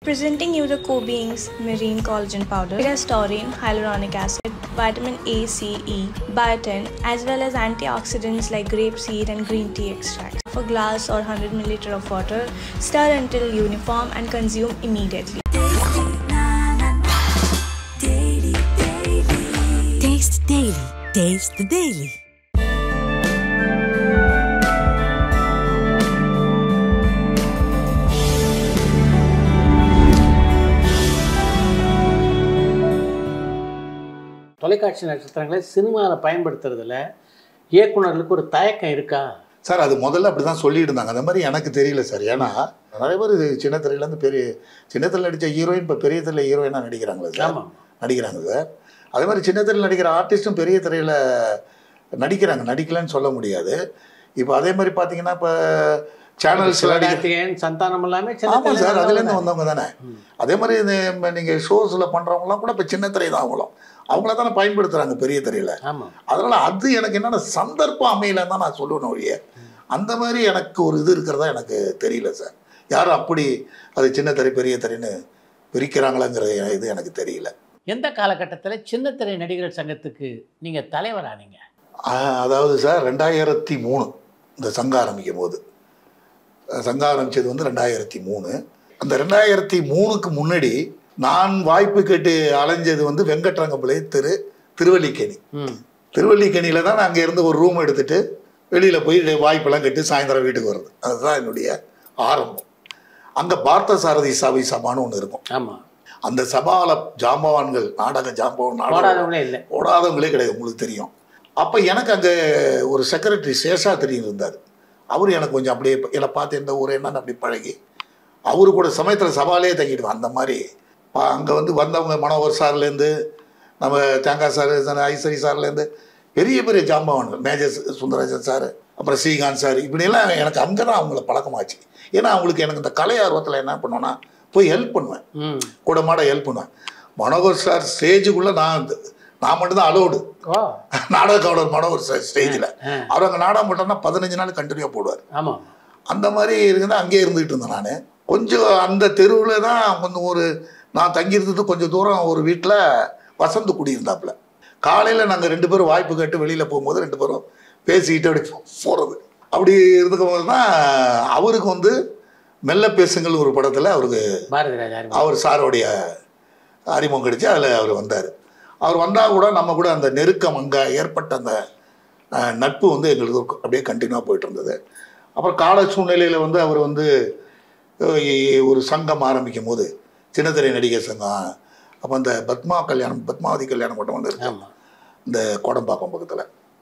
Presenting you the co-beings marine collagen powder. It has taurine, hyaluronic acid, vitamin A, C, E, biotin, as well as antioxidants like grapeseed and green tea extracts. For glass or 100 ml of water, stir until uniform and consume immediately. Taste Daily. Taste the Daily. தொலைக்காட்சி நட்சத்திரங்களை சினிமாவில் பயன்படுத்துறதுல இயக்குனர்களுக்கு ஒரு தயக்கம் இருக்கா sir அது முதல்ல அப்படி தான் சொல்லிட்டு இருந்தாங்க அந்த மாதிரி எனக்கு தெரியல சார் ஏன்னா நிறைய பேர் இது சின்ன திரையிலேருந்து பெரிய சின்ன திரையில் நடித்த ஹீரோயின் இப்போ பெரிய திரையில் ஹீரோயினாக நடிக்கிறாங்களே சார் ஆமாம் நடிக்கிறாங்க சார் அதே மாதிரி சின்ன திரையில் நடிக்கிற ஆர்டிஸ்ட்டும் பெரிய திரையில் நடிக்கிறாங்க நடிக்கலன்னு சொல்ல முடியாது இப்போ அதே மாதிரி பார்த்தீங்கன்னா இப்போ சேனல்ஸ் நடிக்கிற சிவகார்த்திகேயன் சந்தானம் எல்லாமே சின்ன ஆமாம் சார் திரையில அதுலேருந்து வந்தவங்க வந்தவங்க தானே அதே மாதிரி இந்த நீங்கள் ஷோஸில் பண்ணுறவங்களாம் கூட இப்போ சின்ன திரை தான் அவங்களும் அவங்கள தானே பயன்படுத்துகிறாங்க பெரிய திரையில் ஆமாம் அதனால் அது எனக்கு என்னென்ன சந்தர்ப்பம் அமையலன்னு தான் நான் சொல்லுவேன் ஒழிய அந்த மாதிரி எனக்கு ஒரு இது இருக்கிறதா எனக்கு தெரியல சார் யாரும் அப்படி அது சின்ன திரை பெரிய திரைன்னு பிரிக்கிறாங்களாங்கிற இது எனக்கு தெரியல எந்த காலகட்டத்தில் சின்ன திரை நடிகர்கள் சங்கத்துக்கு நீங்கள் தலைவரானீங்க ஆஹ், அதாவது சார் ரெண்டாயிரத்தி மூணு இந்த சங்கம் ஆரம்பிக்கும் போது அஹ், சங்கம் ஆரம்பிச்சது வந்து ரெண்டாயிரத்தி மூணு அந்த ரெண்டாயிரத்தி மூணுக்கு முன்னாடி நான் வாய்ப்பு கேட்டு அலைஞ்சது வந்து வெங்கட்ரங்கப்பிள்ளை திரு திருவல்லிக்கேணி ம் திருவல்லிக்கேணியில் தான் நான் அங்கே இருந்து ஒரு ரூம் எடுத்துட்டு வெளியில் போய் வாய்ப்பெல்லாம் கட்டி சாயந்தரம் வீட்டுக்கு வருது அதுதான் என்னுடைய ஆரம்பம் அங்கே பார்த்த சாரதி சபை சபான்னு ஒன்று இருக்கும் ஆமாம் அந்த சபாவில் ஜாம்பவான்கள் நாடக ஜாம்பவான் நாடகம் போடாதவங்களே இல்லை ஓடாதவங்களே கிடையாது உங்களுக்கு தெரியும் அப்போ எனக்கு அங்கே ஒரு செக்ரட்டரி சேஷாத்திரி இருந்தார் அவர் எனக்கு கொஞ்சம் அப்படியே என்னை பார்த்து எந்த ஊர் என்னன்னு அப்படி பழகி அவரு கூட சமயத்தில் சபாலே தங்கிடுவேன் அந்த மாதிரி அங்கே வந்து வந்தவங்க மனோகர் சார்லேருந்து நம்ம தேங்காய் சார் ஐஸ்வரி சார்லேருந்து பெரிய பெரிய ஜாம்பவான்கள் மேஜர் சுந்தரராஜன் சார் அப்புறம் ஸ்ரீகாந்த் சார் இப்படியெல்லாம் எனக்கு அங்கே தான் அவங்கள பழக்கமாச்சு ஏன்னா அவங்களுக்கு எனக்கு இந்த கலை ஆர்வத்தில் என்ன பண்ணுவேன்னா போய் ஹெல்ப் பண்ணுவேன் ம் கூட மாட ஹெல்ப் பண்ணுவேன் மனோகர் சார் ஸ்டேஜுக்குள்ளே நான் நான் மட்டும்தான் அலோடு ஓ நாடக கவுடர் மனோகர் சார் ஸ்டேஜில் ஆ. அவர் அங்கே நாடகம் போட்டோம்னா பதினஞ்சு நாள் கண்டினியூவாக போடுவார் ஆமாம் அந்த மாதிரி இருக்குன்னா அங்கேயே இருந்துகிட்டு இருந்தேன் நான் கொஞ்சம் அந்த தெருவில் தான் கொஞ்சம் ஒரு நான் தங்கியிருந்தது கொஞ்சம் தூரம் ஒரு வீட்டில் வசந்து குடியிருந்தாப்புல காலையில் நாங்கள் ரெண்டு பேரும் வாய்ப்பு கேட்டு வெளியில் போகும்போது ரெண்டு பேரும் பேசிக்கிட்டு அப்படி போகிறது அப்படி இருந்துக்கும் போது தான் அவருக்கு வந்து மெல்ல பேசுங்கள் ஒரு படத்தில் அவருக்கு பாரதி ராஜா அறிமுகம். அவர் சாரோடைய அறிமுகம் கிடைச்சு அதில் அவர் வந்தார் அவர் வந்தால் கூட நம்ம கூட அந்த நெருக்கம் அங்கே ஏற்பட்ட அந்த அஹ், நட்பு வந்து எங்களுக்கு ஒரு- அப்படியே கண்டினியூவாக போயிட்டு இருந்தது அப்புறம் கால சூழ்நிலையில் வந்து அவர் வந்து அஹ், இ- ஒரு சங்கம் ஆரம்பிக்கும் போது சின்னத்திரை நடிகர் சங்கம் அப்போ அந்த பத்மா கல்யாணம் பத்மாவதி கல்யாணம் மட்டும் வந்து இருக்கு ஆமாம் இந்த கோடம்பாக்கம் பக்கத்தில்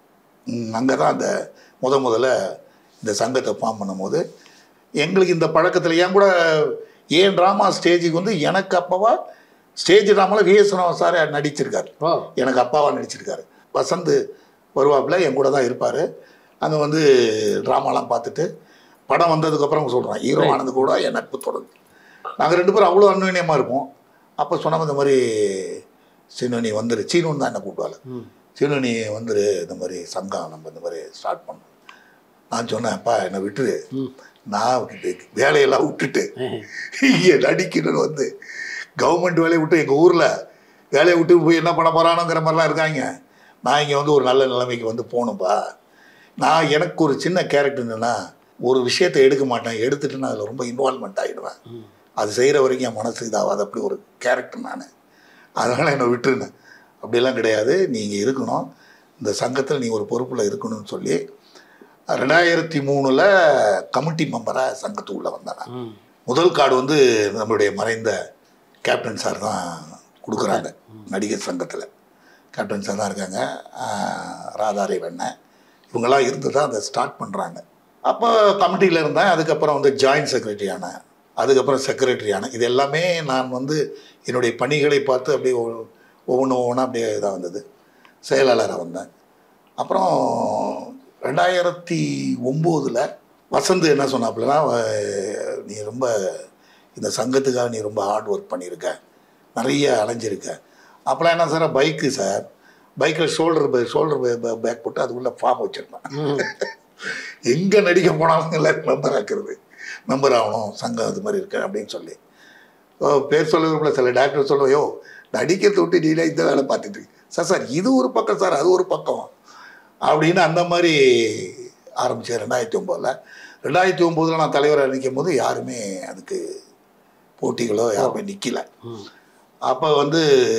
அங்கே தான் அந்த முத முதல்ல இந்த சங்கத்தை ஃபார்ம் பண்ணும்போது எங்களுக்கு இந்த பழக்கத்தில் ஏன் கூட ஏன் ட்ராமா ஸ்டேஜுக்கு வந்து எனக்கு அப்பவா ஸ்டேஜ் ட்ராமாவில் விஎஸ்வரன் சார் நடிச்சிருக்காரு ஓ எனக்கு அப்பாவா நடிச்சிருக்காரு வசந்த் வருவாப்புல என் கூட தான் இருப்பார் அங்கே வந்து ட்ராமாலாம் பார்த்துட்டு படம் வந்ததுக்கப்புறம் சொல்கிறேன் ஹீரோ ஆனது கூட என் நட்பு தொடர்ந்து நாங்கள் ரெண்டு பேரும் அவ்வளோ அந்யோன்யமாக இருப்போம் அப்போ சொன்னோம் இந்த மாதிரி சீனு நீ வந்துரு சீனுன்னு தான் என்ன கூப்பிடுவாள் ம் சீனு நீ வந்துரு இந்த மாதிரி சங்கம் நம்ம இந்த மாதிரி ஸ்டார்ட் பண்ணோம் நான் சொன்னேன் அப்பா என்னை விட்டுரு ம் நான் இந்த வேலையெல்லாம் விட்டுட்டு இங்கே நடிக்கணும்னு வந்து கவர்மெண்ட் வேலையை விட்டு எங்கள் ஊரில் வேலையை விட்டு போய் என்ன பண்ண போகிறானுங்கிற மாதிரிலாம் இருக்காங்க நான் இங்கே வந்து ஒரு நல்ல நிலைமைக்கு வந்து போகணும்ப்பா நான் எனக்கு ஒரு சின்ன கேரக்டர் என்னென்னா ஒரு விஷயத்தை எடுக்க மாட்டேன் எடுத்துட்டு நான் அதில் ரொம்ப இன்வால்மெண்ட் ஆகிடுவேன் ம். அது செய்கிற வரைக்கும் என் மனசு இதாகாது அப்படி ஒரு கேரக்டர் நான் அதனால் என்னை விட்டுருந்தேன் அப்படிலாம் கிடையாது நீங்கள் இருக்கணும் இந்த சங்கத்தில் நீ ஒரு பொறுப்பில் இருக்கணும்னு சொல்லி ரெண்டாயிரத்தி மூணில் கமிட்டி மெம்பராக சங்கத்துக்குள்ளே வந்தேன் நான். ம் முதல் கார்டு வந்து நம்மளுடைய மறைந்த கேப்டன் சார் தான் கொடுக்குறாங்க நடிகர் சங்கத்தில் கேப்டன் சார் தான் இருக்காங்க ஆஹ் ராதாரை வெண்ணன் இவங்கெல்லாம் இருந்து தான் அதை ஸ்டார்ட் பண்ணுறாங்க அப்போ கமிட்டியில் இருந்தேன் அதுக்கப்புறம் வந்து ஜாயின்ட் செக்ரட்டரி ஆனேன் அதுக்கப்புறம் செக்ரட்டரி ஆனேன் இது எல்லாமே நான் வந்து என்னுடைய பணிகளை பார்த்து அப்படியே ஒவ்வொன்று ஒவ்வொன்றா அப்படியே இதாக வந்தது செயலாளராக வந்தேன் அப்புறம் ரெண்டாயிரத்தி ஒம்போதில் வசந்த் என்ன சொன்னாப்புலனா அஹ், நீ ரொம்ப இந்த சங்கத்துக்காக நீ ரொம்ப ஹார்ட் ஒர்க் பண்ணியிருக்க நிறைய அலைஞ்சிருக்க அப்போலாம் என்ன சார் பைக்கு சார் பைக்கில் ஷோல்டர் ஷோல்டர் பேக் போட்டு அதுக்குள்ளே ஃபார்ம் வச்சுருப்பேன் ம் எங்கே நடிக்க போனாலும் எல்லாரும் மெம்பர் ஆக்குறது மெம்பர் ஆகணும் சங்கம் அது மாதிரி இருக்கு அப்படின்னு சொல்லி அஹ் பேர் சொல்ல விரும்பல சில டேரக்டர் சொல்லுவோம் யோ நடிக்கிறத விட்டு நீங்களே இந்த வேலை பார்த்துட்டு இருக்கு சார் சார் இது ஒரு பக்கம் சார் அது ஒரு பக்கம் அப்படின்னு அந்த மாதிரி ஆரம்பித்தேன் ரெண்டாயிரத்தி ஒம்போதில் ரெண்டாயிரத்தி ஒம்போதில் நான் தலைவராக நிற்கும் போது யாருமே அதுக்கு போட்டிகளோ யாருமே நிற்கல ம் அப்போ வந்து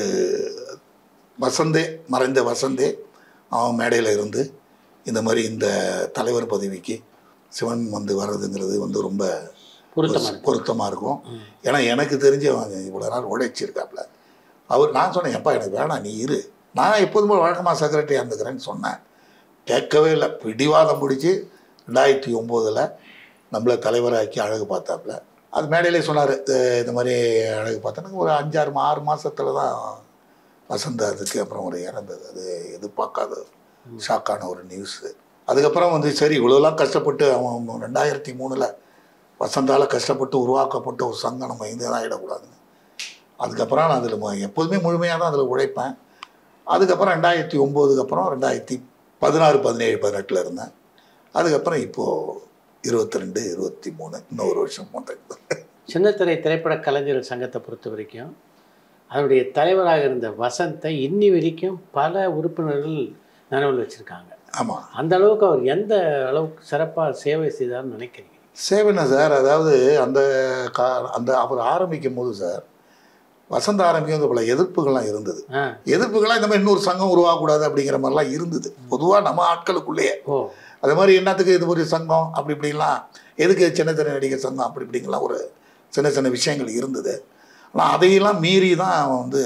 வசந்தே மறைந்த வசந்தே அவன் மேடையில் இருந்து இந்த மாதிரி இந்த தலைவர் பதவிக்கு சிவன் வந்து வர்றதுங்கிறது வந்து ரொம்ப பொருத்தமா இருக்கு. பொருத்தமாக இருக்கும் ஏன்னா எனக்கு தெரிஞ்சு அவன் இவ்வளோ நாள் உழைச்சிருக்காப்புல அவர் நான் சொன்னேன் எப்பா எனக்கு வேணாம் நீ இரு நான் எப்போதுமே வழக்கமாக செக்ரட்டரியாக இருந்துக்கிறேன்னு சொன்னேன் கேட்கவே இல்லை பிடிவாதம் பிடிச்சி ரெண்டாயிரத்தி ஒம்போதில் நம்மளை தலைவராக்கி அழகு பார்த்தாப்புல அது மேடையிலே சொன்னார் இந்த மாதிரி அழகு பார்த்தா ஒரு அஞ்சாறு மா- ஆறு மாசத்துல தான் வசந்த அதுக்கு அப்புறம் ஒரு இறந்தது அது எதிர்பார்க்காத ஷாக்கான ஒரு நியூஸு அதுக்கப்புறம் வந்து சரி இவ்வளோலாம் கஷ்டப்பட்டு அவன் ரெண்டாயிரத்தி மூணில் வசந்தால் கஷ்டப்பட்டு உருவாக்கப்பட்ட ஒரு சங்கம் நம்ம இந்த ஆகிடக்கூடாதுன்னு அதுக்கப்புறம் நான் அதில் எப்போதுமே முழுமையாக தான் அதில் உழைப்பேன் அதுக்கப்புறம் ரெண்டாயிரத்தி ஒம்போதுக்கு அப்புறம் ரெண்டாயிரத்தி பதினாறு பதினேழு பதினெட்டில் இருந்தேன் அதுக்கப்புறம் இப்போது இருபத்தி ரெண்டு இருபத்தி மூணு இன்னொரு வருஷம் பண்ணுறேன் சின்னத்திரை திரைப்பட கலைஞர்கள் சங்கத்தை பொறுத்த வரைக்கும் அதனுடைய தலைவராக இருந்த வசந்தை இன்னி வரைக்கும் பல உறுப்பினர்கள் நினைவில் வச்சுருக்காங்க ஆமாம் அந்த அளவுக்கு அவர் எந்த அளவுக்கு சிறப்பாக சேவை செய்தார்னு நினைக்கிறீங்க சேவனா சார் அதாவது அந்த கா அந்த அவர் ஆரம்பிக்கும் போது சார் வசந்த ஆரம்பிக்கும் போது பல எதிர்ப்புகள்லாம் இருந்தது ஆ எதிர்ப்புகள்லாம் இந்த மாதிரி இன்னொரு சங்கம் உருவாகக்கூடாது அப்படிங்கிற மாதிரிலாம் இருந்தது பொதுவாக நம்ம ஆட்களுக்குள்ளேயே ஓ அது மாதிரி என்னத்துக்கு இது ஒரு சங்கம் அப்படி இப்படிலாம் எதுக்கு சின்ன சின்ன நடிகர் சங்கம் அப்படி இப்படிங்கலாம் ஒரு சின்ன சின்ன விஷயங்கள் இருந்தது ஆனால் அதையெல்லாம் மீறி தான் அவன் வந்து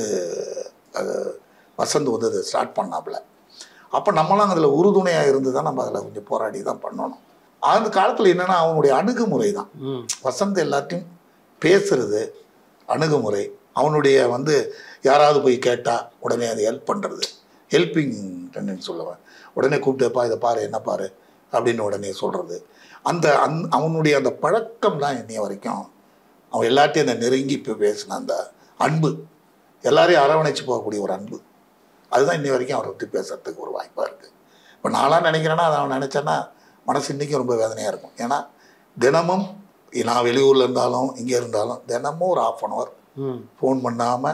அஹ், வசந்த் வந்து அதை ஸ்டார்ட் பண்ணாப்புல அப்போ நம்மளாம் அதில் உறுதுணையாக இருந்து தான் நம்ம அதில் கொஞ்சம் போராடி தான் பண்ணணும் அந்த காலத்தில் என்னென்னா அவனுடைய அணுகுமுறை தான் ம் வசந்த் எல்லாத்தையும் பேசுறது அணுகுமுறை அவனுடைய வந்து யாராவது போய் கேட்டால் உடனே அதை ஹெல்ப் பண்ணுறது ஹெல்பிங் டெண்டன்ஸ் சொல்லுவேன் உடனே கூப்பிட்டுப்பா இதை பாரு என்ன பாரு அப்படின்னு உடனே சொல்கிறது அந்த அந் அவனுடைய அந்த பழக்கம் தான் இன்னைய வரைக்கும் அவன் எல்லாத்தையும் அந்த நெருங்கி இப்போ பேசின அந்த அன்பு எல்லாரையும் அரவணைச்சு போகக்கூடிய ஒரு அன்பு அதுதான் இன்னி வரைக்கும் அவரை பற்றி பேசுறதுக்கு ஒரு வாய்ப்பாக இருக்குது இப்போ நான்லாம் நினைக்கிறேன்னா அதை அவன் நினச்சேன்னா மனசு இன்றைக்கும் ரொம்ப வேதனையாக இருக்கும் ஏன்னா தினமும் நான் வெளியூரில் இருந்தாலும் இங்கே இருந்தாலும் தினமும் ஒரு ஆஃப் அன் ஹவர் ம் ஃபோன் பண்ணாமல்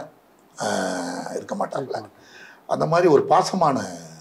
இருக்க மாட்டாங்களே அந்த மாதிரி ஒரு பாசமான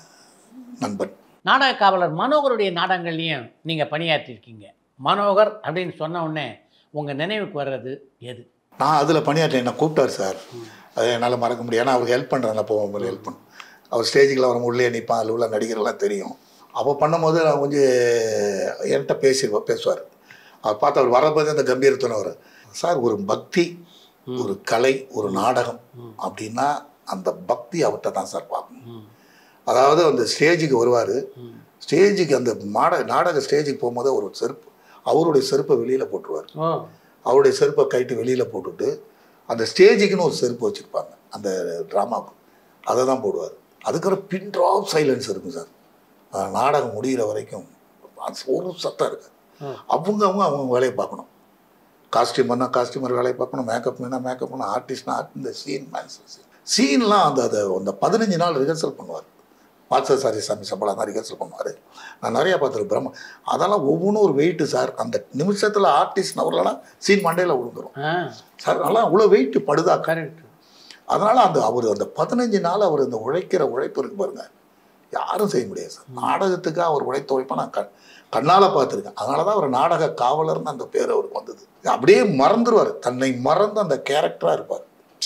நண்பன் நாடக காவலர் மனோகருடைய நாடகங்கள்லையும் நீங்கள் பணியாற்றிருக்கீங்க மனோகர் அப்படின்னு சொன்ன உடனே உங்கள் நினைவுக்கு வர்றது எது நான் அதில் பணியாற்றேன் என்னை கூப்பிட்டார் சார் அது என்னால் மறக்க முடியும் ஏன்னா அவருக்கு ஹெல்ப் பண்ணுறேன் போகும்போது ஹெல்ப் பண்ண அவர் ஸ்டேஜுக்குள்ள வரும் உள்ளே நிற்பான் அதில் உள்ள நடிகர்கள்லாம் தெரியும் அப்போ பண்ணும்போது நான் கொஞ்சம் என்கிட்ட பேசி பேசுவார் அவர் பார்த்து அவர் வரப்போது அந்த கம்பீரத்தோட வர சார் ஒரு பக்தி ஒரு கலை ஒரு நாடகம் அப்படின்னா அந்த பக்தி அவர்கிட்ட தான் சார் பார்க்கணும் ம் அதாவது அந்த ஸ்டேஜுக்கு வருவார் ம் ஸ்டேஜுக்கு அந்த நாடக நாடக ஸ்டேஜுக்கு போகும்போது ஒரு செருப்பு அவருடைய செருப்பை வெளியில் போட்டுருவார் ஓ அவருடைய செருப்பை கைட்டு வெளியில் போட்டுட்டு அந்த ஸ்டேஜுக்குன்னு ஒரு செருப்பு வச்சுருப்பாங்க அந்த ட்ராமாவுக்கு அதை தான் போடுவார் அதுக்கப்புறம் பின் ட்ராப் சைலன்ஸ் இருக்கும் சார் அந்த நாடகம் முடிகிற வரைக்கும் அது ஒரு சத்தம் இருக்கு ஆ. அவங்க அவங்க அவங்க வேலையை பார்க்கணும் காஸ்டியூமர்னா காஸ்டியூமர் வேலையை பார்க்கணும் மேக்கப் மேனா மேக்கப் பண்ண ஆர்டிஸ்ட்னா ஆர்ட் இந்த சீன் மேன்ஸ் சீன்லாம் அந்த அதை அந்த பதினஞ்சு நாள் ரிஹர்சல் பண்ணுவார் பார்த்தசாரி சாமி சம்பளம் தான் ரிஹர்சல் பண்ணுவார் நான் நிறையா பார்த்துருக்கேன் பிரம்ம அதெல்லாம் ஒவ்வொன்றும் ஒரு வெயிட்டு சார் அந்த நிமிஷத்தில் ஆர்டிஸ்ட் அவர்களெல்லாம் சீன் மண்டையில் விழுந்துரும் ஆ சார் நல்லா அவ்வளோ வெயிட் படுதா கரெக்ட் அதனால் அந்த அவர் அந்த பதினஞ்சு நாள் அவர் அந்த உழைக்கிற உழைப்பு இருக்கு பாருங்க யாரும் செய்ய முடியாது சார் நாடகத்துக்கு அவர் உழைத்த உழைப்பை நான் கண் கண்ணால் பார்த்துருக்கேன் அதனால தான் அவர் நாடக காவலர்னு அந்த பேர் அவருக்கு வந்தது அப்படியே மறந்துடுவார் தன்னை மறந்து அந்த கேரக்டராக இருப்பார்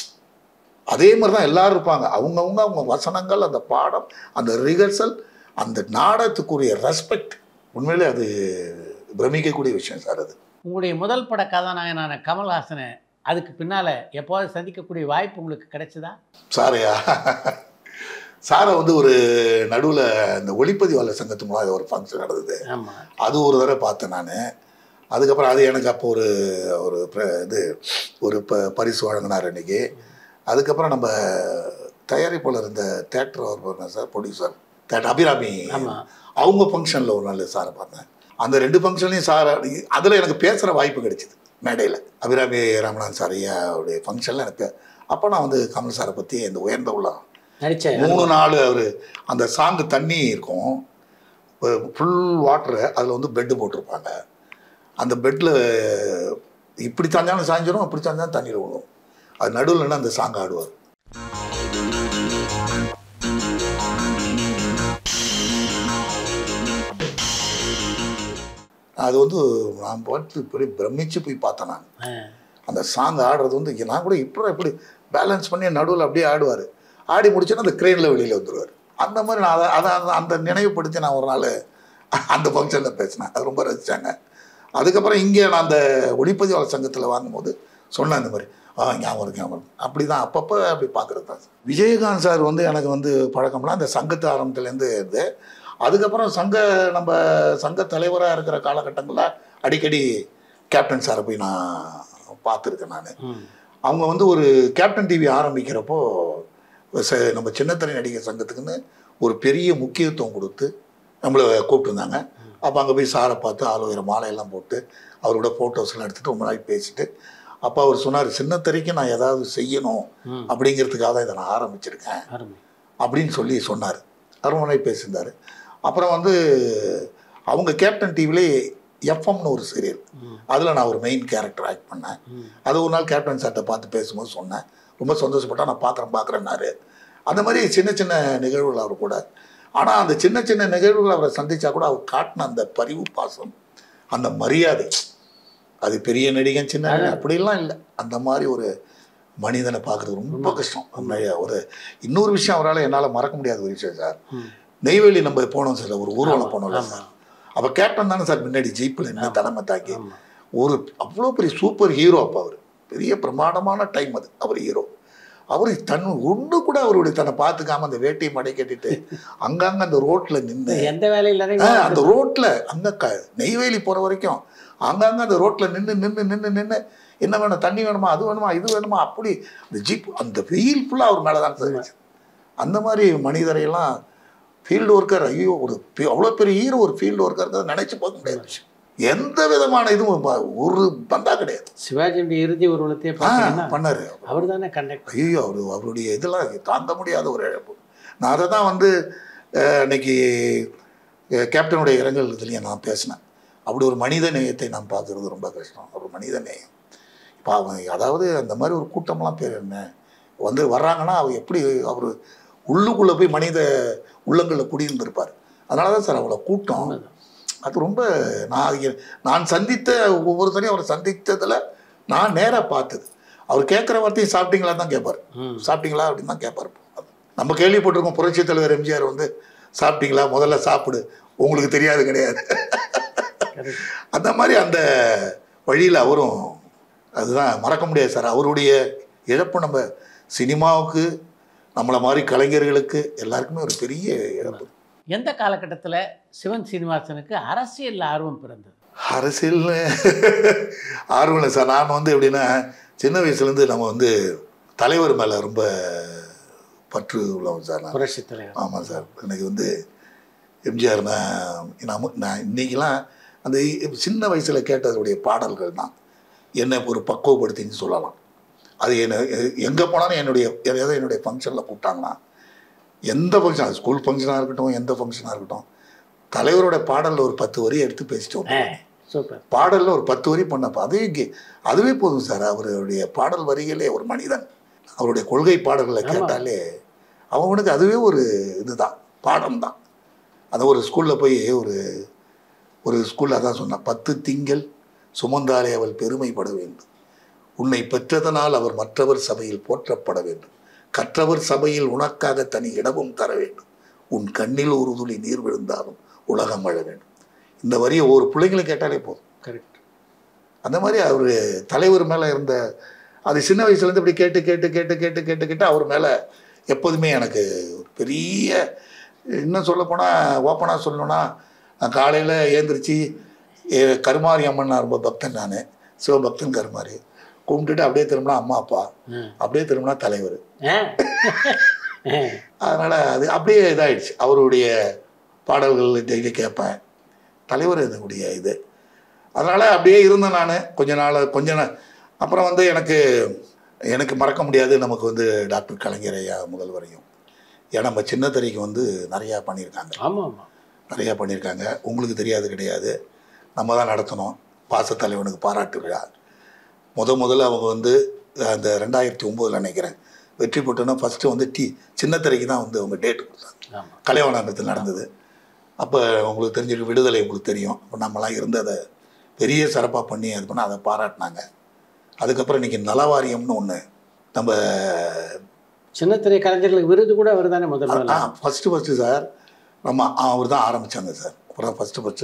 அதே மாதிரி தான் எல்லாரும் இருப்பாங்க அவங்கவுங்க அவங்க வசனங்கள் அந்த பாடம் அந்த ரிஹர்சல் அந்த நாடகத்துக்குரிய ரெஸ்பெக்ட் உண்மையிலே அது பிரமிக்கக்கூடிய விஷயம் சார் அது உங்களுடைய முதல் பட கதாநாயகனான கமல்ஹாசனை அதுக்கு பின்னால் எப்போது சந்திக்கக்கூடிய வாய்ப்பு உங்களுக்கு கிடைச்சதா சாரையா சாரை வந்து ஒரு நடுவில் இந்த ஒளிப்பதிவாளர் சங்கத்து மூலம் ஒரு ஃபங்க்ஷன் நடந்தது ஆமாம் அது ஒரு தடவை பார்த்தேன் நான் அதுக்கப்புறம் அது எனக்கு அப்போ ஒரு ஒரு பிர- இது ஒரு ப பரிசு வழங்கினார் அன்னைக்கு அதுக்கப்புறம் நம்ம தயாரிப்பாளர் இந்த தேட்டர் அவர் சார் ப்ரொடியூசர் தேட்டர் அபிராமி ஆமாம் அவங்க ஃபங்க்ஷனில் ஒரு நாள் சாரை பார்த்தேன் அந்த ரெண்டு ஃபங்க்ஷன்லையும் சார் அதில் எனக்கு பேசுகிற வாய்ப்பு கிடைச்சிது மேடையில் அபிராமி ராமநாதன் சார் ஐயாவுடைய ஃபங்க்ஷனில் எனக்கு அப்போ நான் வந்து கமல் சாரை பற்றி இந்த உயர்ந்த உள்ளம் நடிச்ச மூணு நாள் அவர் அந்த சாங்கு தண்ணி இருக்கும் ஃபுல் வாட்டரு அதில் வந்து பெட்டு போட்டிருப்பாங்க அந்த பெட்டில் இப்படி சாஞ்சாலும் சாஞ்சிரும் இப்படி சாஞ்சாலும் தண்ணியில் விழுவும் அது நடுவில் அந்த சாங் ஆடுவார் அது வந்து நான் பார்த்து இப்படி பிரமிச்சு போய் பார்த்தேன் நான் ஆ. அந்த சாங் ஆடுறது வந்து நான் கூட இப்போ எப்படி பேலன்ஸ் பண்ணி நடுவில் அப்படியே ஆடுவார் ஆடி முடிச்சோன்னா அந்த க்ரெயினில் வெளியில் வந்துடுவார் அந்த மாதிரி நான் அதை அதை அந்த- அந்த நினைவுபடுத்தி நான் ஒரு நாள் அந்த ஃபங்க்ஷனில் பேசினேன் அது ரொம்ப ரசித்தாங்க அதுக்கப்புறம் இங்கே நான் அந்த ஒளிப்பதிவாளர் சங்கத்தில் வாங்கும்போது சொன்னேன் இந்த மாதிரி ஆ ஞாபகம் இருக்கு ஞாபகம் இருக்கு. அப்படி தான் அப்பப்போ அப்படி பார்க்குறது தான் விஜயகாந்த் சார் வந்து எனக்கு வந்து பழக்கம்லாம் அந்த சங்கத்து ஆரம்பத்துலேருந்து இருந்து அதுக்கப்புறம் சங்க நம்ம சங்க தலைவராக இருக்கிற காலகட்டங்களில் அடிக்கடி கேப்டன் சாரை போய் நான் பார்த்துருக்கேன் நான் ம். அவங்க வந்து ஒரு கேப்டன் டிவி ஆரம்பிக்கிறப்போ ச- நம்ம சின்னத்திரை நடிகர் சங்கத்துக்குன்னு ஒரு பெரிய முக்கியத்துவம் கொடுத்து நம்மளை கூப்பிட்டுருந்தாங்க அப்போ அங்கே போய் சாரை பார்த்து ஆலோசனை மாலையெல்லாம் போட்டு அவரோட ஃபோட்டோஸ்லாம் எடுத்துகிட்டு ரொம்ப நாள் பேசிட்டு அப்போ அவர் சொன்னார் சின்னத்திரைக்கு நான் ஏதாவது செய்யணும் ம். அப்படிங்கிறதுக்காக தான் இதை நான் ஆரம்பிச்சிருக்கேன் அருமை அப்படின்னு சொல்லி சொன்னார் அருமனை பேசியிருந்தார் அப்புறம் வந்து அவங்க கேப்டன் டிவிலே எஃப்எம்னு ஒரு சீரியல் அதில் நான் ஒரு மெயின் கேரக்டர் ஆக்ட் பண்ணேன் அது ஒரு நாள் கேப்டன் சார்கிட்ட பார்த்து பேசும்போது சொன்னேன் ரொம்ப சந்தோஷப்பட்டா நான் பார்க்குறேன் பார்க்குறேன்னாரு அந்த மாதிரி சின்ன சின்ன நிகழ்வுகள் அவர் கூட ஆனால் அந்த சின்ன சின்ன நிகழ்வுகள் அவரை சந்திச்சா கூட அவர் காட்டின அந்த பரிவு பாசம் அந்த மரியாதை அது பெரிய நடிகன் சின்ன நடிகன் அப்படிலாம் இல்லை அந்த மாதிரி ஒரு மனிதனை பார்க்குறது ரொம்ப கஷ்டம் அந்த ஒரு இன்னொரு விஷயம் அவரால் என்னால் மறக்க முடியாத ஒரு விஷயம் சார் நெய்வேலி நம்ம போனோம் சார் ஒரு ஊர்வலம் போனோம்ல சார் அப்போ கேப்டன் தானே சார் முன்னாடி ஜீப்பில் என்ன தலைமை தாக்கி ஒரு அவ்வளோ பெரிய சூப்பர் ஹீரோ அப்போ அவர் பெரிய பிரமாண்டமான டைம் அது அவர் ஹீரோ அவர் தன் ஒன்று கூட அவருடைய தன்னை பார்த்துக்காம அந்த வேட்டியை மடை கட்டிட்டு அங்கங்க அந்த ரோட்டில் நின்று எந்த வேலையில் ஆ, அந்த ரோட்டில் அங்கே க நெய்வேலி போகிற வரைக்கும் அங்கங்கே அந்த ரோட்டில் நின்று நின்று நின்று நின்று என்ன வேணும் தண்ணி வேணுமா அது வேணுமா இது வேணுமா அப்படி அந்த ஜீப் அந்த வெயில் ஃபுல்லாக அவர் மேலே தான் தெரிஞ்சு அந்த மாதிரி மனிதரையெல்லாம் ஃபீல்டு ஒர்க்கர் ஐயோ ஒரு பெ- அவ்வளோ பெரிய ஹீரோ ஒரு ஃபீல்டு ஒர்க்கர் நினச்சி பார்க்க முடியாது விஷயம். எந்த விதமான இதுவும் ப- ஒரு பந்தா கிடையாது சிவாஜியுடைய இறுதி ஊர்வலத்தையே ஆ பார்த்தீங்கன்னா பண்ணாரு அவர் தானே கண்டக்டர் ஐயோ அவர் அவருடைய இதெல்லாம் தாங்க முடியாத ஒரு இழப்பு நான் அதை தான் வந்து அஹ், அன்னைக்கு அஹ், கேப்டனுடைய இரங்கல் இதுலேயே நான் பேசினேன் அப்படி ஒரு மனித நேயத்தை நான் பார்க்குறது ரொம்ப கஷ்டம் ஒரு மனித நேயம் இப்போ அவன் அதாவது அந்த மாதிரி ஒரு கூட்டம்லாம் பேர் என்ன வந்து வர்றாங்கன்னா அவர் எப்படி அவர் உள்ளுக்குள்ளே போய் மனித உள்ளங்களில் குடியிருந்திருப்பார் அதனால தான் சார் அவ்வளோ கூட்டம் அது ரொம்ப நான் இ- நான் சந்தித்த ஒவ்வொருத்தரையும் அவர் சந்தித்ததில் நான் நேராக பார்த்தது அவர் கேட்குற வார்த்தையும் சாப்பிட்டீங்களா தான் கேட்பார் சாப்பிட்டீங்களா அப்படின்னு தான் கேட்பார் நம்ம கேள்விப்பட்டிருக்கோம் புரட்சி தலைவர் எம்ஜிஆர் வந்து சாப்பிட்டீங்களா முதல்ல சாப்பிடு உங்களுக்கு தெரியாது கிடையாது அந்த மாதிரி அந்த வழியில் அவரும் அதுதான் மறக்க முடியாது சார் அவருடைய இழப்பு நம்ம சினிமாவுக்கு நம்மளை மாதிரி கலைஞர்களுக்கு எல்லாருக்குமே ஒரு பெரிய இழப்பு எந்த காலகட்டத்தில் சிவன் சீனிவாசனுக்கு அரசியல் ஆர்வம் பிறந்தது அரசியல் ஆர்வம் இல்லை சார் நான் வந்து எப்படின்னா சின்ன வயசுலேருந்து நம்ம வந்து தலைவர் மேலே ரொம்ப பற்று உள்ளவன் சார் நான் புரட்சி தலைவர் ஆமாம் சார் எனக்கு வந்து எம்ஜிஆர்னா நம்ம நான் இன்னைக்கெல்லாம் அந்த சின்ன வயசில் கேட்டதுடைய பாடல்கள் தான் என்னை ஒரு பக்குவப்படுத்தின்னு சொல்லலாம் அது என்ன எங்கே போனாலும் என்னுடைய ஏதாவது என்னுடைய ஃபங்க்ஷனில் கூப்பிட்டாங்கன்னா எந்த ஃபங்க்ஷன் அது ஸ்கூல் ஃபங்க்ஷனாக இருக்கட்டும் எந்த ஃபங்க்ஷனாக இருக்கட்டும் தலைவரோட பாடலில் ஒரு பத்து வரி எடுத்து பேசிட்டு வந்தேன் சூப்பர் பாடலில் ஒரு பத்து வரி பண்ணப்போ அதே கே- அதுவே போதும் சார் அவருடைய பாடல் வரிகளே ஒரு மனிதன் அவருடைய கொள்கை பாடல்களை கேட்டாலே அவனுக்கு அதுவே ஒரு இதுதான் பாடம் தான் அந்த ஒரு ஸ்கூலில் போய் ஒரு ஒரு ஸ்கூலில் அதான் சொன்னான் பத்து திங்கள் சுமந்தாலே அவள் பெருமைப்பட வேண்டும் உன்னை பெற்றதனால் அவர் மற்றவர் சபையில் போற்றப்பட வேண்டும் கற்றவர் சபையில் உனக்காக தனி இடமும் தர வேண்டும் உன் கண்ணில் ஒரு துளி நீர் விழுந்தாலும் உலகம் வாழ வேண்டும் இந்த வரியை ஒவ்வொரு பிள்ளைங்களும் கேட்டாலே போதும் கரெக்ட் அந்த மாதிரி அவர் தலைவர் மேலே இருந்த அது சின்ன வயசுலேருந்து இப்படி கேட்டு கேட்டு கேட்டு கேட்டு கேட்டு கேட்டு அவர் மேலே எப்போதுமே எனக்கு ஒரு பெரிய இன்னும் சொல்லப்போனால் ஓப்பனாக சொல்லணும்னா நான் காலையில் ஏந்திரிச்சு ஏ, கருமாரி அம்மன் நான் ரொம்ப பக்தன் நான் சிவபக்தன் கருமாரி கும்பிட்டுட்டு அப்படியே திரும்பினா அம்மா அப்பா அப்படியே திரும்பினா தலைவர் அதனால் அது அப்படியே இதாயிடுச்சு அவருடைய பாடல்கள் டெய்லி கேட்பேன் தலைவர் என்னுடைய இது அதனால் அப்படியே இருந்தேன் நான் கொஞ்ச நாள் கொஞ்ச நாள் அப்புறம் வந்து எனக்கு எனக்கு மறக்க முடியாது நமக்கு வந்து டாக்டர் கலைஞர் ஐயா முதல்வரையும் ஏன்னா நம்ம சின்னத்தரைக்கு வந்து நிறையா பண்ணியிருக்காங்க ஆமாம் ஆமாம் நிறையா பண்ணியிருக்காங்க உங்களுக்கு தெரியாது கிடையாது நம்ம தான் நடத்தணும் பாசத்தலைவனுக்கு பாராட்டு விழா முத முதல்ல அவங்க வந்து அந்த ரெண்டாயிரத்தி ஒம்போதில் நினைக்கிறேன் வெற்றி பெற்றோன்னா ஃபஸ்ட்டு வந்து டி சின்னத்திரைக்கு தான் வந்து அவங்க டேட் கொடுத்தாங்க ஆமாம் கலைவனாண்டத்தில் நடந்தது அப்போ உங்களுக்கு தெரிஞ்சிருக்கு விடுதலை உங்களுக்கு தெரியும் அப்போ நம்மலாம் இருந்து அதை பெரிய சிறப்பாக பண்ணி அது பண்ண அதை பாராட்டினாங்க அதுக்கப்புறம் இன்றைக்கி நலவாரியம்னு ஒன்று நம்ம சின்னத்திரை கலைஞர்களுக்கு விருது கூட அவர் தானே முதல் ஆ முதல்ல ஃபஸ்ட்டு ஃபஸ்ட்டு சார் நம்ம அவர் தான் ஆரம்பித்தாங்க சார் அப்புறம் ஃபஸ்ட்டு ஃபஸ்ட்டு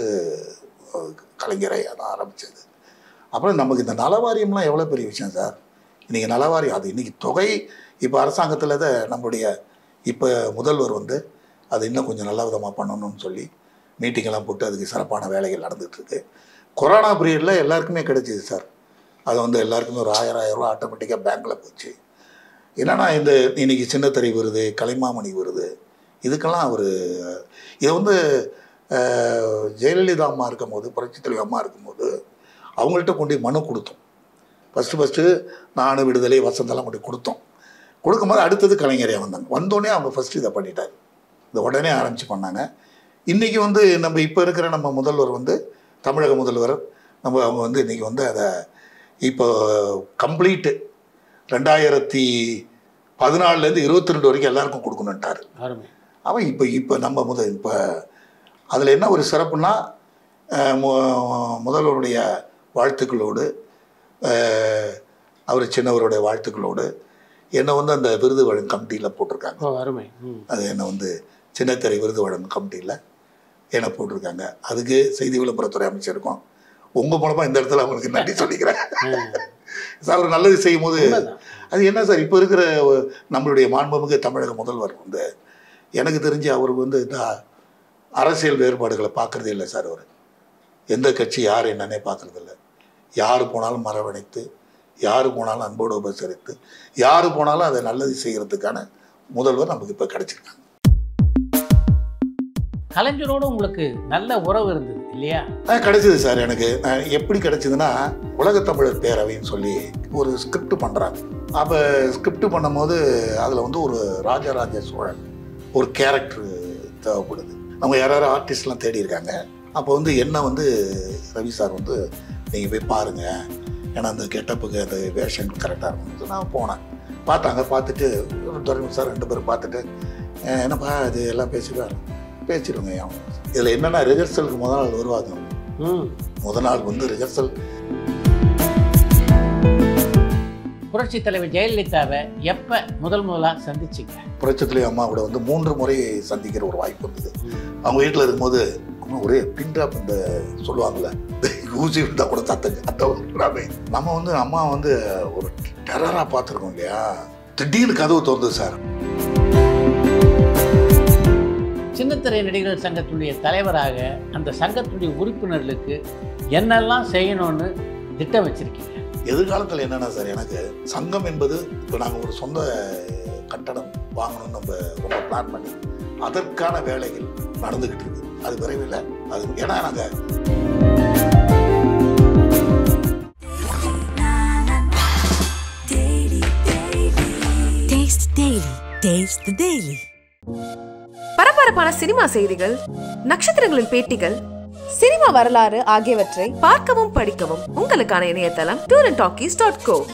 கலைஞரை அதான் ஆரம்பித்தது அப்புறம் நமக்கு இந்த நலவாரியம்லாம் எவ்வளோ பெரிய விஷயம் சார் இன்றைக்கி நலவாரியம் அது இன்றைக்கி தொகை இப்போ அரசாங்கத்தில் தான் நம்முடைய இப்போ முதல்வர் வந்து அது இன்னும் கொஞ்சம் நல்ல விதமாக பண்ணணும்னு சொல்லி மீட்டிங்கெல்லாம் போட்டு அதுக்கு சிறப்பான வேலைகள் நடந்துகிட்டு இருக்கு கொரோனா பீரியடில் எல்லாருக்குமே கிடைச்சிது சார் அது வந்து எல்லாருக்குமே ஒரு ஆயிரம் ஆயிரம் ரூபா ஆட்டோமேட்டிக்காக பேங்க்கில் போச்சு என்னன்னா இந்த இன்னைக்கு சின்னத்திரை விருது கலைமாமணி விருது இதுக்கெல்லாம் அவர் இதை வந்து அஹ், ஜெயலலிதா அம்மா இருக்கும்போது புரட்சித் தலைவி அம்மா இருக்கும்போது அவங்கள்ட்ட கொண்டு போய் மனு கொடுத்தோம் ஃபஸ்ட்டு ஃபஸ்ட்டு நானு விடுதலை வசந்தெல்லாம் கொண்டு போய் கொடுத்தோம் கொடுக்கும்போது அடுத்தது கலைஞரே வந்தாங்க வந்தோடனே அவங்க ஃபஸ்ட்டு இதை பண்ணிட்டார் இதை உடனே ஆரம்பித்து பண்ணாங்க இன்றைக்கி வந்து நம்ம இப்போ இருக்கிற நம்ம முதல்வர் வந்து தமிழக முதல்வர் நம்ம அவங்க வந்து இன்றைக்கி வந்து அதை இப்போ கம்ப்ளீட்டு ரெண்டாயிரத்தி பதினாலுலேருந்து இருபத்தி ரெண்டு வரைக்கும் எல்லாருக்கும் கொடுக்கணுன்ட்டார் அருமை அவன் இப்போ இப்போ நம்ம முதல் இப்போ அதில் என்ன ஒரு சிறப்புனா அஹ், மு- முதல்வருடைய வாழ்த்துக்களோடு அஹ், அவர் சின்னவருடைய வாழ்த்துக்களோடு என்னை வந்து அந்த விருது வழங்கும் கமிட்டியில் போட்டிருக்காங்க ஓ அருமை ம் அது என்னை வந்து சின்னத்திரை விருது வழங்கும் கமிட்டியில் என்னை போட்டிருக்காங்க அதுக்கு செய்தி விளம்பரத்துறை அமைச்சிருக்கோம் உங்கள் மூலமாக இந்த இடத்துல அவங்களுக்கு நன்றி சொல்லிக்கிறேன் சார் ஒரு நல்லது செய்யும் போது உண்மைதான். அது என்ன சார் இப்போ இருக்கிற ஒ- நம்மளுடைய மாண்புமிகு தமிழக முதல்வர் வந்து எனக்கு தெரிஞ்சு அவருக்கு வந்து இந்த அரசியல் வேறுபாடுகளை பார்க்குறதே இல்லை சார் அவர் எந்த கட்சி யார் என்னன்னே பார்க்குறது இல்லை யார் போனாலும் மரவணைத்து யார் போனாலும் அன்போடு உபசரித்து யார் போனாலும் அதை நல்லது செய்கிறதுக்கான முதல்வர் நமக்கு இப்போ கிடைச்சிருக்காங்க கலைஞரோடு உங்களுக்கு நல்ல உறவு இருந்தது இல்லையா ஆ கிடைச்சிது சார் எனக்கு நான் எப்படி கிடைச்சதுன்னா உலகத்தமிழர் பேரவைன்னு சொல்லி ஒரு ஸ்கிரிப்ட் பண்ணுறாங்க அப்போ ஸ்கிரிப்ட் பண்ணும்போது அதில் வந்து ஒரு ராஜராஜ சோழன் ஒரு கேரக்டர் தேவைப்படுது நம்ம யாராவது ஆர்டிஸ்ட்லாம் தேடி இருக்காங்க அப்போ வந்து என்ன வந்து ரவி சார் வந்து நீங்கள் போய் பாருங்கள் ஏன்னா அந்த கெட்டப்புக்கு அந்த வேஷன் கரெக்டாக இருக்கும் நான் போனேன் பார்த்தாங்க பார்த்துட்டு துரை சார் ரெண்டு பேரும் பார்த்துட்டு "அஹ், என்னப்பா இது எல்லாம் பேசிடுவார் பேசிடுவோங்க ஏன் இதில் என்னென்னா ரிஹர்சலுக்கு முத நாள் வருவாங்க ம் முத நாள் வந்து ரிஹர்சல் புரட்சி தலைவர் ஜெயலலிதாவை எப்போ முதல் முதலாக சந்திச்சிங்க புரட்சத்துலேயே அம்மா கூட வந்து மூன்று முறை சந்திக்கிற ஒரு வாய்ப்பு இருந்தது அவங்க வீட்டில் இருக்கும்போது அம்மா ஒரே பின்ட்ராப் இந்த சொல்லுவாங்கள்ல ஊசி இருந்தால் கூட சத்தங்க அந்த ஒரு பின்ட்ராப்பே. நம்ம வந்து அம்மா வந்து ஒரு டெரராக பார்த்துருக்கோம் இல்லையா திடீர்னு கதவு திறந்தது சார் சின்னத்திரை நடிகர்கள் சங்கத்துடைய தலைவராக அந்த சங்கத்துடைய உறுப்பினர்களுக்கு என்னெல்லாம் செய்யணும்னு திட்டம் வச்சிருக்கீங்க எதிர்காலத்தில் என்னென்னா சார் எனக்கு சங்கம் என்பது இப்போ நாங்கள் ஒரு சொந்த கட்டடம் வாங்கணும்னு நம்ம ரொம்ப பிளான் பண்ணி அதற்கான வேலைகள் நடந்துக்கிட்டு இருக்கு அது விரைவில் அது ஏன்னா நாங்கள் Taste Daily. Taste the Daily. பரபரப்பான சினிமா செய்திகள் நட்சத்திரங்களின் பேட்டிகள் சினிமா வரலாறு ஆகியவற்றை பார்க்கவும் படிக்கவும் உங்களுக்கான இணையதளம் tour and talkies dot go